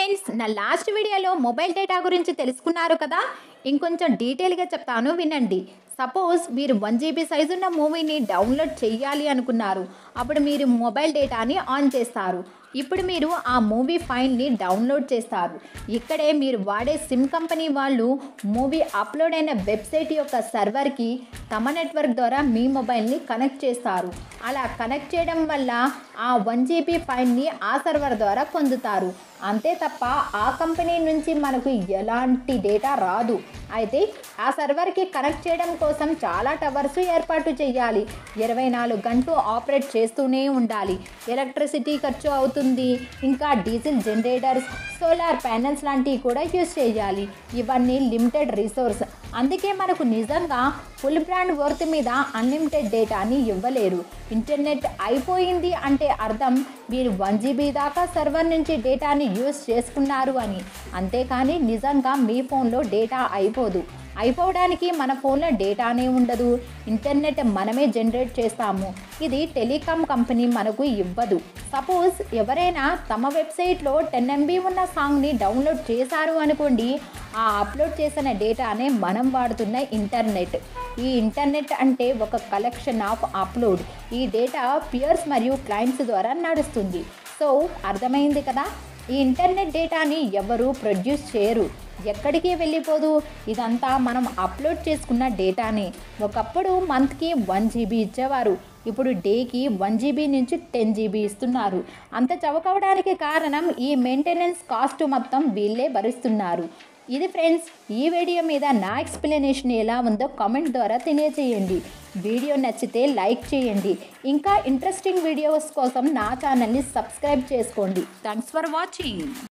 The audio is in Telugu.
ఫ్రెండ్స్ నా లాస్ట్ వీడియోలో మొబైల్ డేటా గురించి తెలుసుకున్నారు కదా ఇంకొంచెం డీటెయిల్గా చెప్తాను వినండి సపోజ్ మీరు వన్ జీబీ సైజు ఉన్న మూవీని డౌన్లోడ్ చేయాలి అనుకున్నారు అప్పుడు మీరు మొబైల్ డేటాని ఆన్ చేస్తారు ఇప్పుడు మీరు ఆ మూవీ ఫైల్ని డౌన్లోడ్ చేస్తారు ఇక్కడే మీరు వాడే సిమ్ కంపెనీ వాళ్ళు మూవీ అప్లోడ్ అయిన వెబ్సైట్ యొక్క సర్వర్కి తమ నెట్వర్క్ ద్వారా మీ మొబైల్ని కనెక్ట్ చేస్తారు అలా కనెక్ట్ చేయడం వల్ల ఆ వన్ జీబీ ఫైల్ని ఆ సర్వర్ ద్వారా పొందుతారు అంతే తప్ప ఆ కంపెనీ నుంచి మనకు ఎలాంటి డేటా రాదు అయితే ఆ సర్వర్కి కనెక్ట్ చేయడం కోసం చాలా టవర్స్ ఏర్పాటు చేయాలి ఇరవై నాలుగు గంటలు ఆపరేట్ చేస్తూనే ఉండాలి ఎలక్ట్రిసిటీ ఖర్చు అవుతుంది ఇంకా డీజిల్ జనరేటర్స్ సోలార్ ప్యానెల్స్ లాంటివి కూడా యూజ్ చేయాలి ఇవన్నీ లిమిటెడ్ రిసోర్స్ అందుకే మనకు నిజంగా ఫుల్ బ్రాండ్ వర్త్ మీద అన్లిమిటెడ్ డేటాని ఇవ్వలేరు ఇంటర్నెట్ అయిపోయింది అంటే అర్థం మీరు వన్ జీబీ దాకా సర్వర్ నుంచి డేటాని యూజ్ చేసుకున్నారు అని అంతేకాని నిజంగా మీ ఫోన్లో డేటా అయిపోదు అయిపోవడానికి మన ఫోన్లో డేటానే ఉండదు ఇంటర్నెట్ మనమే జనరేట్ చేస్తాము ఇది టెలికాం కంపెనీ మనకు ఇవ్వదు సపోజ్ ఎవరైనా తమ వెబ్సైట్లో టెన్ ఎంబీ ఉన్న సాంగ్ని డౌన్లోడ్ చేశారు అనుకోండి ఆ అప్లోడ్ చేసిన డేటానే మనం వాడుతున్న ఇంటర్నెట్ ఈ ఇంటర్నెట్ అంటే ఒక కలెక్షన్ ఆఫ్ అప్లోడ్ ఈ డేటా పియర్స్ మరియు క్లయింట్స్ ద్వారా నడుస్తుంది సో అర్థమైంది కదా ఈ ఇంటర్నెట్ డేటాని ఎవరు ప్రొడ్యూస్ చేయరు ఎక్కడికి వెళ్ళిపోదు ఇదంతా మనం అప్లోడ్ చేసుకున్న డేటానే ఒకప్పుడు మంత్కి వన్ జీబీ ఇచ్చేవారు ఇప్పుడు డేకి వన్ జీబీ నుంచి టెన్ జీబీ ఇస్తున్నారు అంత చవకవడానికి కారణం ఈ మెయింటెనెన్స్ కాస్ట్ మొత్తం వీళ్ళే భరిస్తున్నారు ఇది ఫ్రెండ్స్ ఈ వీడియో మీద నా ఎక్స్ప్లెనేషన్ ఎలా ఉందో కామెంట్ ద్వారా తెలియజేయండి వీడియో నచ్చితే లైక్ చేయండి ఇంకా ఇంట్రెస్టింగ్ వీడియోస్ కోసం నా ఛానల్ని సబ్స్క్రైబ్ చేసుకోండి థ్యాంక్స్ ఫర్ వాచింగ్